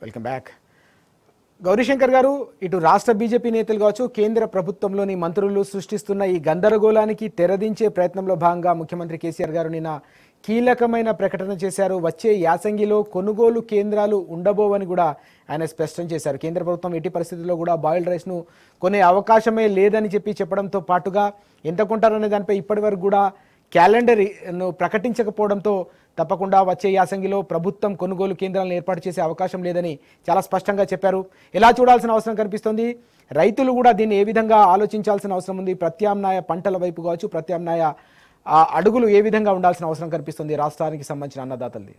Welcome back Gauri Shankar గారు ఇటు రాష్ట్ర బీజేపీ నేతలు కావచ్చు కేంద్ర ప్రభుత్వంలోని మంత్రులు సృష్టిస్తున్న ఈ గందరగోళానికి తెరదించే ప్రయత్నంలో భాగంగా ముఖ్యమంత్రి కేసీఆర్ గారు నిన్న కీలకమైన ప్రకటన చేశారు వచ్చే యాసంగిలో కొనుగోలు కేంద్రాలు ఉండబోవని కూడా ఆయన స్పష్టం చేశారు కేంద్ర ప్రభుత్వం ఎట్టి పరిస్థితుల్లో కూడా బాయిల్డ్ రైస్ను కొనే అవకాశమే లేదని చెప్పి చెప్పడంతో పాటుగా ఎంత కొంటారనే దానిపై ఇప్పటివరకు కూడా క్యాలెండర్ ను ప్రకటించకపోవడంతో తప్పకుండా వచ్చే యాసంగిలో ప్రభుత్వం కొనుగోలు కేంద్రాలను ఏర్పాటు చేసే అవకాశం లేదని చాలా స్పష్టంగా చెప్పారు ఎలా చూడాల్సిన అవసరం కనిపిస్తోంది రైతులు కూడా దీన్ని ఏ విధంగా ఆలోచించాల్సిన అవసరం ఉంది ప్రత్యామ్నాయ పంటల వైపు కావచ్చు ప్రత్యామ్నాయ ఆ, అడుగులు ఏ విధంగా ఉండాల్సిన అవసరం కనిపిస్తుంది రాష్ట్రానికి సంబంధించిన అన్నదాతలది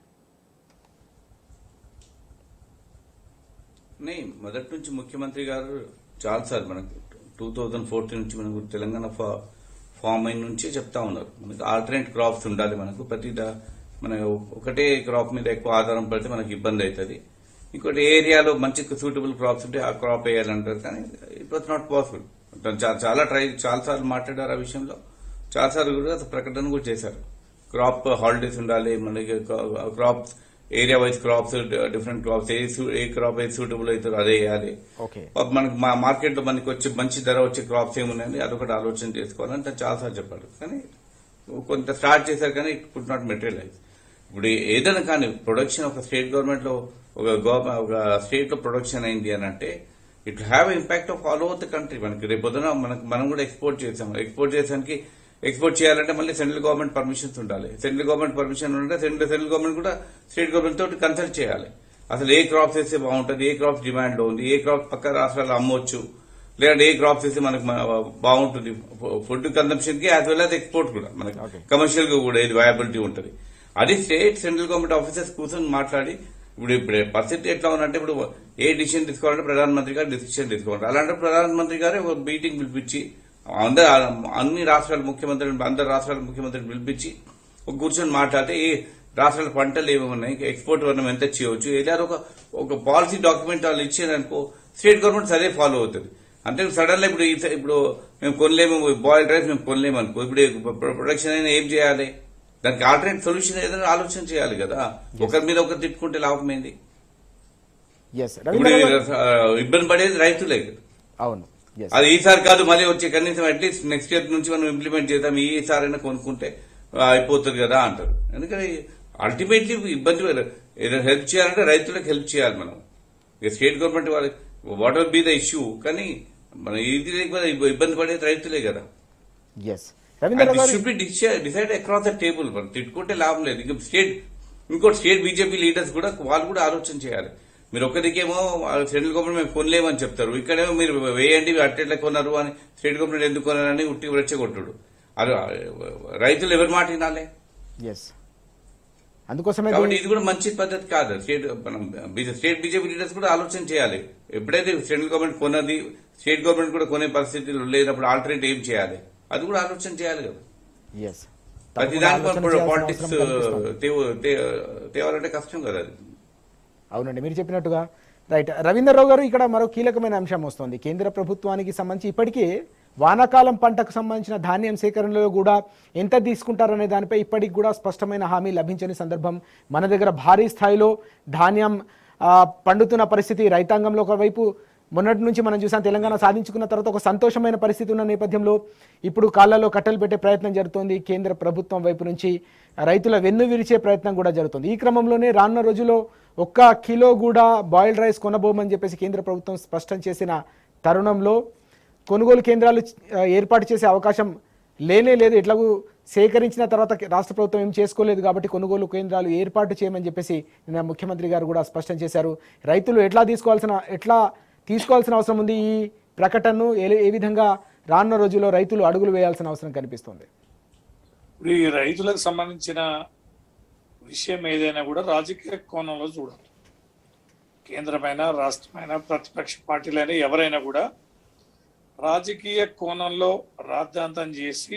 నే మొదటి నుంచి ముఖ్యమంత్రి గారు చాలాసార్లు మనకు టూ థౌజండ్ ఫోర్టీన్ నుంచి మనకు తెలంగాణ ఫా- ఫార్మ్ అయిన నుంచే చెప్తా ఉన్నారు మనకు ఆల్టర్నేట్ క్రాప్స్ ఉండాలి మనకు ప్రతి దా- మన ఒకటే క్రాప్ మీద ఎక్కువ ఆధారం పడితే మనకి ఇబ్బంది అవుతుంది ఇంకోటి ఏరియాలో మంచి సూటబుల్ క్రాప్స్ ఉంటే ఆ క్రాప్ వేయాలంటారు కానీ ఇట్ వాస్ నాట్ పాసిబుల్ చాలా ట్రై చాలా సార్లు మాట్లాడారు ఆ విషయంలో చాలా సార్లు కూడా ప్రకటన కూడా చేశారు క్రాప్ హాలిడేస్ ఉండాలి మనకి crops area wise crops different crops ఏ సూ- ఏ క్రాప్ అయితే సూటబుల్ అవుతుందో అదే వేయాలి ఓకే మనకి మా మార్కెట్ లో మనకి వచ్చే మంచి ధర వచ్చే క్రాప్స్ ఏమున్నాయని అదొకటి ఆలోచన చేసుకోవాలని తను చాలాసార్లు చెప్పాడు కానీ కొంత స్టార్ట్ చేశారు కానీ ఇట్ కుడ్ నాట్ మెటీరియలైజ్ ఇప్పుడు ఏదైనా కానీ ప్రొడక్షన్ ఒక స్టేట్ గవర్నమెంట్ లో ఒక గవర్నమెంట్ ఒక స్టేట్ లో ప్రొడక్షన్ అయింది అని అంటే it have impact of all over the country మనకి రేపు పొద్దున మనకు మనం కూడా ఎక్స్పోర్ట్ చేసాం ఎక్స్పోర్ట్ చేసానికి ఎక్స్పోర్ట్ చేయాలంటే మళ్ళీ సెంట్రల్ గవర్నమెంట్ పర్మిషన్స్ ఉండాలి సెంట్రల్ గవర్నమెంట్ పర్మిషన్ ఉంటే సెంట్రల్ సెంట్రల్ గవర్నమెంట్ కూడా స్టేట్ గవర్నమెంట్ తోటి కన్సల్ట్ చేయాలి అసలు ఏ క్రాప్స్ వేస్తే బాగుంటుంది ఏ క్రాప్స్ డిమాండ్ లో ఉంది ఏ క్రాప్స్ పక్క రాష్ట్రాల్లో అమ్మొచ్చు లేదంటే ఏ క్రాప్స్ వేస్తే మనకు మ- బాగుంటుంది ఫుడ్ కన్సంప్షన్ కి యాజ్ వెల్ యాజ్ ఎక్స్పోర్ట్ కూడా మనకి Okay. కమర్షియల్ గా కూడా ఇది వయబిలిటీ ఉంటుంది అది స్టేట్ సెంట్రల్ గవర్నమెంట్ ఆఫీసర్స్ కూర్చొని మాట్లాడి ఇప్పుడు ఇప్పుడు పరిస్థితి ఎట్లా ఉందంటే ఇప్పుడు ఏ డిసిషన్ తీసుకోవాలంటే ప్రధానమంత్రి గారు డిసిషన్ తీసుకోవాలి అలాంటి ప్రధానమంత్రి గారే ఒక మీటింగ్ పిలిపించి అందరు అన్ని రాష్ట్రాల ముఖ్యమంత్రులు అందరు రాష్ట్రాల ముఖ్యమంత్రిని పిలిపించి ఒక కూర్చొని మాట్లాడితే ఏ రాష్ట్రాల పంటలు ఏమేమి ఉన్నాయి ఎక్స్పోర్ట్ మనం ఎంత చేయవచ్చు ఏదైనా ఒక ఒక పాలసీ డాక్యుమెంట్ వాళ్ళు ఇచ్చారనుకో స్టేట్ గవర్నమెంట్ అదే ఫాలో అవుతుంది అంతే సడన్ గా ఇప్పుడు ఈ- ఇప్పుడు మేము కొనలేము బాయిల్డ్ రైస్ మేము కొనలేము అనుకో ఇప్పుడు ప్రొడక్షన్ అయినా ఏం చేయాలి దానికి ఆల్టర్నేట్ సొల్యూషన్ ఏదైనా ఆలోచన చేయాలి కదా ఒకరి మీద ఒకరు తిట్టుకుంటే లాభం ఏంది ఎస్ ఇప్పుడు రవీంద్ర గారు- ఆ, ఇబ్బంది పడేది రైతులే కదా అవును ఎస్ అది ఈసారి కాదు మళ్ళీ వచ్చే కనీసం అట్లీస్ట్ నెక్స్ట్ ఇయర్ నుంచి మనం ఇంప్లిమెంట్ చేద్దాం ఈసారి అయినా కొనుక్కుంటే ఆ, అయిపోతుంది కదా అంటారు ఎందుకంటే అల్టిమేట్లీ ఇబ్బంది పడ- ఏదైనా హెల్ప్ చేయాలంటే రైతులకు హెల్ప్ చేయాలి మనం ఇక స్టేట్ గవర్నమెంట్ వాళ్ళకి what will be the issue కానీ మన ఇది లేకపోతే ఇబ్బంది పడేది రైతులే కదా yes Ravindra garu should be decide across the table మనం తిట్టుకుంటే లాభం లేదు ఇంకా స్టేట్ ఇంకోటి స్టేట్ బీజేపీ లీడర్స్ కూడా వాళ్ళు కూడా ఆలోచన చేయాలి మీరు ఒకదికేమో సెంట్రల్ గవర్నమెంట్ మేము కొనలేమని చెప్తారు ఇక్కడేమో మీరు వేయండి అట్టెట్లా కొన్నారు అని స్టేట్ గవర్నమెంట్ ఎందుకు కొన్నారని ఉట్టి రెచ్చగొట్టుడు అది రైతులు ఎవరి మాట వినాలి ఎస్ అందుకోసమే కాబట్టి దీన్ని- ఇది కూడా మంచి పద్ధతి కాదు స్టేట్ మనం బీ- స్టేట్ బీజేపీ లీడర్స్ కూడా ఆలోచన చేయాలి ఎప్పుడైతే సెంట్రల్ గవర్నమెంట్ కొన్నది స్టేట్ గవర్నమెంట్ కూడా కొనే పరిస్థితులు లేనప్పుడు ఆల్టర్నేట్ ఏం చేయాలి అది కూడా ఆలోచన చేయాలి కదా ఎస్ ప్రతి తప్పకుండా దానికి ఆలోచన మనం చేయాల్సిన పాలిటిక్స్ అవసరం కనిపిస్తోంది. తేవ- తే- తేవాలంటే కష్టం కదా అది అవునండి మీరు చెప్పినట్టుగా రైట్ రవీంద్రరావు గారు ఇక్కడ మరో కీలకమైన అంశం వస్తుంది కేంద్ర ప్రభుత్వానికి సంబంధించి ఇప్పటికే వానాకాలం పంటకు సంబంధించిన ధాన్యం సేకరణలో కూడా ఎంత తీసుకుంటారనే దానిపై ఇప్పటికి కూడా స్పష్టమైన హామీ లభించని సందర్భం మన దగ్గర భారీ స్థాయిలో ధాన్యం ఆ, పండుతున్న పరిస్థితి రైతాంగంలో ఒకవైపు మొన్నటి నుంచి మనం చూసాం తెలంగాణ సాధించుకున్న తర్వాత ఒక సంతోషమైన పరిస్థితి ఉన్న నేపథ్యంలో ఇప్పుడు కాళ్ళలో కట్టలు పెట్టే ప్రయత్నం జరుగుతోంది కేంద్ర ప్రభుత్వం వైపు నుంచి రైతుల వెన్ను విరిచే ప్రయత్నం కూడా జరుగుతుంది ఈ క్రమంలోనే రానున్న రోజుల్లో ఒక్క కిలో కూడా బాయిల్డ్ రైస్ కొనబోమని చెప్పేసి కేంద్ర ప్రభుత్వం స్పష్టం చేసిన తరుణంలో కొనుగోలు కేంద్రాలు ఆ, ఏర్పాటు చేసే అవకాశం లేనే లేదు ఎట్లాగూ సేకరించిన తర్వాత రాష్ట్ర ప్రభుత్వం ఏం చేసుకోలేదు కాబట్టి కొనుగోలు కేంద్రాలు ఏర్పాటు చేయమని చెప్పేసి నిన్న ముఖ్యమంత్రి గారు కూడా స్పష్టం చేశారు రైతులు ఎట్లా తీసుకోవాల్సిన ఎట్లా తీసుకోవాల్సిన అవసరం ఉంది ఈ ప్రకటనను ఏ- ఏ విధంగా రానున్న రోజుల్లో రైతులు అడుగులు వేయాల్సిన అవసరం కనిపిస్తుంది ఇప్పుడు ఈ రైతులకు సంబంధించిన విషయం ఏదైనా కూడా రాజకీయ కోణంలో చూడాలి కేంద్రమైన రాష్ట్రమైన ప్రతిపక్ష పార్టీలైనా ఎవరైనా కూడా రాజకీయ కోణంలో రాద్ధాంతం చేసి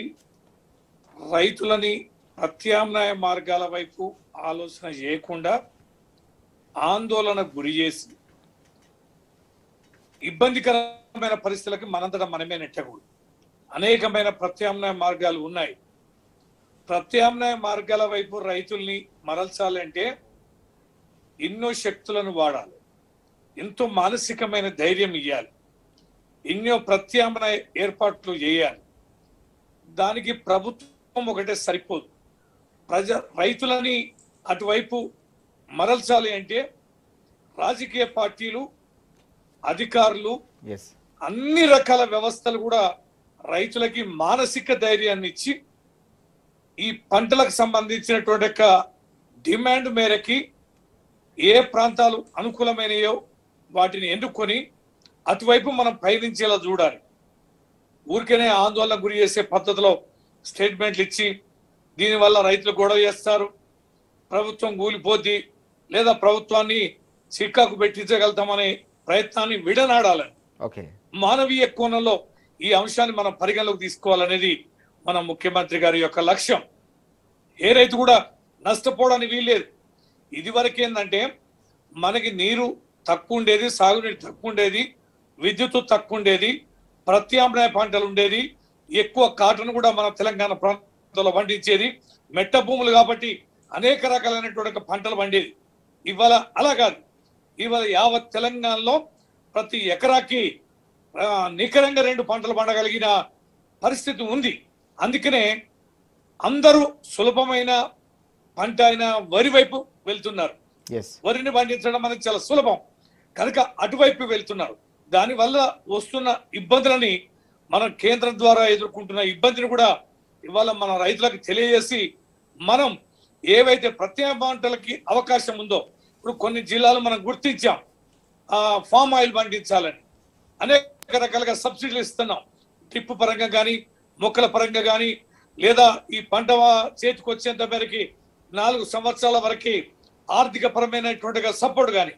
రైతులని ప్రత్యామ్నాయ మార్గాల వైపు ఆలోచన చేయకుండా ఆందోళన గురి చేసి ఇబ్బందికరమైన పరిస్థితులకి మనంతటా మనమే నెట్టకూడదు అనేకమైన ప్రత్యామ్నాయ మార్గాలు ఉన్నాయి ప్రత్యామ్నాయ మార్గాల వైపు రైతుల్ని మరల్చాలంటే ఎన్నో శక్తులను వాడాలి ఎంతో మానసికమైన ధైర్యం ఇవ్వాలి ఎన్నో ప్రత్యామ్నాయ ఏర్పాట్లు చేయాలి దానికి ప్రభుత్వం ఒకటే సరిపోదు ప్రజ రైతులని అటువైపు మరల్చాలి అంటే రాజకీయ పార్టీలు అధికారులు ఎస్ అన్ని రకాల వ్యవస్థలు కూడా రైతులకి మానసిక ధైర్యాన్ని ఇచ్చి ఈ పంటలకు సంబంధించినటువంటి యొక్క డిమాండ్ మేరకి ఏ ప్రాంతాలు అనుకూలమైనయో వాటిని ఎన్నుకొని అటువైపు మనం పయనించేలా చూడాలి ఊరికేనే ఆందోళన గురి చేసే పద్ధతిలో స్టేట్మెంట్లు ఇచ్చి దీనివల్ల రైతులు గొడవ చేస్తారు ప్రభుత్వం కూలిపోద్ది లేదా ప్రభుత్వాన్ని చిక్కాకు పెట్టించగలుగుతామనే ప్రయత్నాన్ని విడనాడాలని ఓకే మానవీయ కోణంలో ఈ అంశాన్ని మనం పరిగణలోకి తీసుకోవాలనేది మన ముఖ్యమంత్రి గారి యొక్క లక్ష్యం ఏ రైతు కూడా నష్టపోవడానికి వీల్లేదు ఇది వరకు ఏంటంటే మనకి నీరు తక్కువ ఉండేది సాగునీరు తక్కువ ఉండేది విద్యుత్ తక్కువ ఉండేది ప్రత్యామ్నాయ పంటలు ఉండేది ఎక్కువ కాటన్ కూడా మన తెలంగాణ ప్రాంతంలో పండించేది మెట్ట భూములు కాబట్టి అనేక రకాలైనటువంటి ఒక పంటలు పండేది ఇవాళ అలా కాదు ఇవాళ యావత్ తెలంగాణలో ప్రతి ఎకరాకి ఆ, నికరంగా రెండు పంటలు పండగలిగిన పరిస్థితి ఉంది అందుకనే అందరూ సులభమైన పంట అయిన వరి వైపు వెళ్తున్నారు ఎస్ వరిని పండించడం అనేది చాలా సులభం కనుక అటువైపు వెళ్తున్నారు దానివల్ల వస్తున్న ఇబ్బందులని మనం కేంద్రం ద్వారా ఎదుర్కొంటున్న ఇబ్బందిని కూడా ఇవాళ మన రైతులకు తెలియజేసి మనం ఏవైతే ప్రత్యామ్నాయ పంటలకి అవకాశం ఉందో ఇప్పుడు కొన్ని జిల్లాలు మనం గుర్తించాం ఆ ఫామ్ ఆయిల్ పండించాలని అనేక రకాలుగా సబ్సిడీలు ఇస్తున్నాం డ్రిప్ పరంగా కానీ మొక్కల పరంగా కానీ లేదా ఈ పంట చేతికి వచ్చేంత మేరకి నాలుగు సంవత్సరాల వరకు ఆర్థిక పరమైనటువంటి సపోర్ట్ కానీ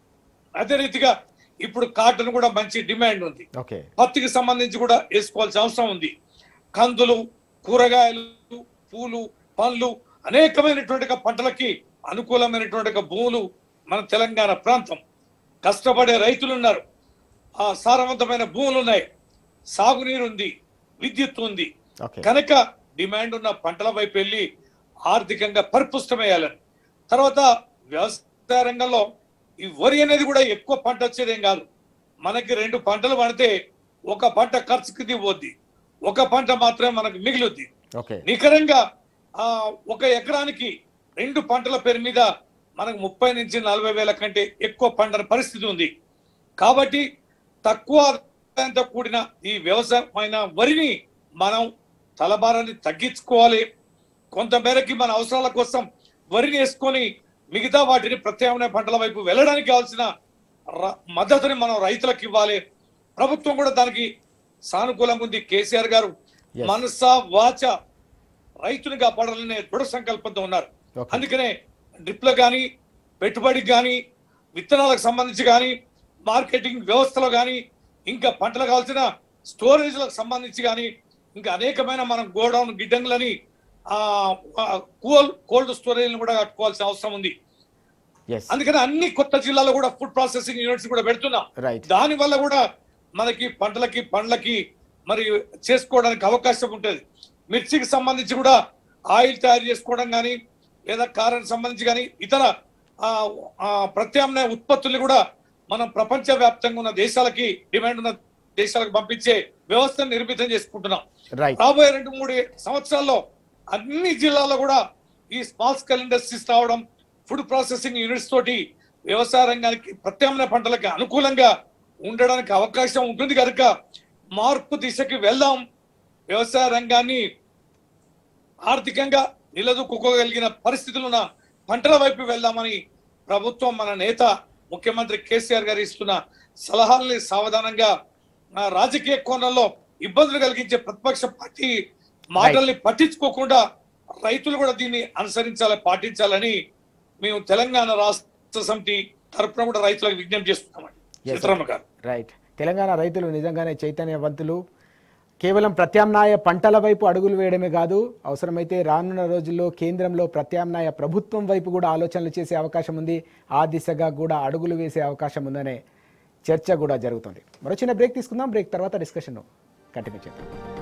అదే రీతిగా ఇప్పుడు కాటన్ కూడా మంచి డిమాండ్ ఉంది ఓకే పత్తికి సంబంధించి కూడా వేసుకోవాల్సిన అవసరం ఉంది కందులు కూరగాయలు పూలు పండ్లు అనేకమైనటువంటి పంటలకి అనుకూలమైనటువంటి భూములు మన తెలంగాణ ప్రాంతం కష్టపడే రైతులు ఉన్నారు ఆ సారవంతమైన భూములు ఉన్నాయి సాగునీరు ఉంది విద్యుత్ ఉంది ఓకే కనుక డిమాండ్ ఉన్న పంటల వైపు వెళ్ళి ఆర్థికంగా పరిపుష్టమయ్యాలని తర్వాత వ్యవసాయ రంగంలో ఈ వరి అనేది కూడా ఎక్కువ పంట వచ్చేదేం కాదు మనకి రెండు పంటలు పడితే ఒక పంట ఖర్చుకి దిగిపోద్ది ఒక పంట మాత్రమే మనకు మిగులుద్ది ఓకే నికరంగా ఆ ఒక ఎకరానికి రెండు పంటల పేరు మీద మనకు ముప్పై నుంచి నలభై వేల కంటే ఎక్కువ పండని పరిస్థితి ఉంది కాబట్టి తక్కువ ఆదాయంతో కూడిన ఈ వ్యవసాయమైన వరిని మనం తలభారాన్ని తగ్గించుకోవాలి కొంత మేరకి మన అవసరాల కోసం వరిని వేసుకొని మిగతా వాటిని ప్రత్యామ్నాయ పంటల వైపు వెళ్ళడానికి కావాల్సిన ర- మద్దతుని మనం రైతులకు ఇవ్వాలి ప్రభుత్వం కూడా దానికి సానుకూలంగా ఉంది కేసీఆర్ గారు Yes. మనస వాచ రైతుని కాపాడాలనే దృఢ సంకల్పంతో ఉన్నారు Okay. అందుకనే డ్రిప్లో కానీ పెట్టుబడికి కానీ విత్తనాలకు సంబంధించి కానీ మార్కెటింగ్ వ్యవస్థలో కానీ ఇంకా పంటలకు కావాల్సిన స్టోరేజ్లకు సంబంధించి కానీ ఇంకా అనేకమైన మనం గోడౌన్ గిడ్డంగులని కోల్డ్ కోల్డ్ స్టోరేజ్ కూడా కట్టుకోవాల్సిన అవసరం ఉంది ఎస్ అందుకని అన్ని కొత్త జిల్లాలో కూడా ఫుడ్ ప్రాసెసింగ్ యూనిట్స్ కూడా పెడుతున్నాం రైట్ దాని వల్ల కూడా మనకి పంటలకి పండ్లకి మరి చేసుకోవడానికి అవకాశం ఉంటుంది మిర్చికి సంబంధించి కూడా ఆయిల్ తయారు చేసుకోవడం కానీ లేదా కారానికి సంబంధించి కానీ ఇతర ఆ, ఆ, ప్రత్యామ్నాయ ఉత్పత్తుల్ని కూడా మనం ప్రపంచ వ్యాప్తంగా ఉన్న దేశాలకి డిమాండ్ ఉన్న దేశాలకు పంపించే వ్యవస్థను నిర్మితం చేసుకుంటున్నాం రైట్ రాబోయే రెండు మూడు సంవత్సరాల్లో అన్ని జిల్లాల్లో కూడా ఈ స్మాల్ స్కేల్ ఇండస్ట్రీస్ రావడం ఫుడ్ ప్రాసెసింగ్ యూనిట్స్ తోటి వ్యవసాయ రంగానికి ప్రత్యామ్నాయ పంటలకి అనుకూలంగా ఉండడానికి అవకాశం ఉంటుంది కనుక మార్పు దిశకి వెళ్దాం వ్యవసాయ రంగాన్ని ఆర్థికంగా నిలదొక్కుకోగలిగిన పరిస్థితులు ఉన్న పంటల వైపు వెళ్దామని ప్రభుత్వం మన నేత ముఖ్యమంత్రి కేసీఆర్ గారు ఇస్తున్న సలహాలని సావధానంగా ఆ, రాజకీయ కోణంలో ఇబ్బందులు కలిగించే ప్రతిపక్ష పార్టీ మాటల్ని పట్టించుకోకుండా రైతులు కూడా దీన్ని అనుసరించాలి పాటించాలని మేము తెలంగాణ రాష్ట్ర సమితి తరపున కూడా రైతులకు విజ్ఞప్తి చేస్తున్నామండి Yes, sir. చిత్రమ్మ గారు రైట్ తెలంగాణ రైతులు నిజంగానే చైతన్యవంతులు కేవలం ప్రత్యామ్నాయ పంటల వైపు అడుగులు వేయడమే కాదు అవసరమైతే రానున్న రోజుల్లో కేంద్రంలో ప్రత్యామ్నాయ ప్రభుత్వం వైపు కూడా ఆలోచనలు చేసే అవకాశం ఉంది ఆ దిశగా కూడా అడుగులు వేసే అవకాశం ఉందనే చర్చ కూడా జరుగుతుంది మరో చిన్న బ్రేక్ తీసుకుందాం బ్రేక్ తర్వాత డిస్కషన్ కంటిన్యూ చేద్దాం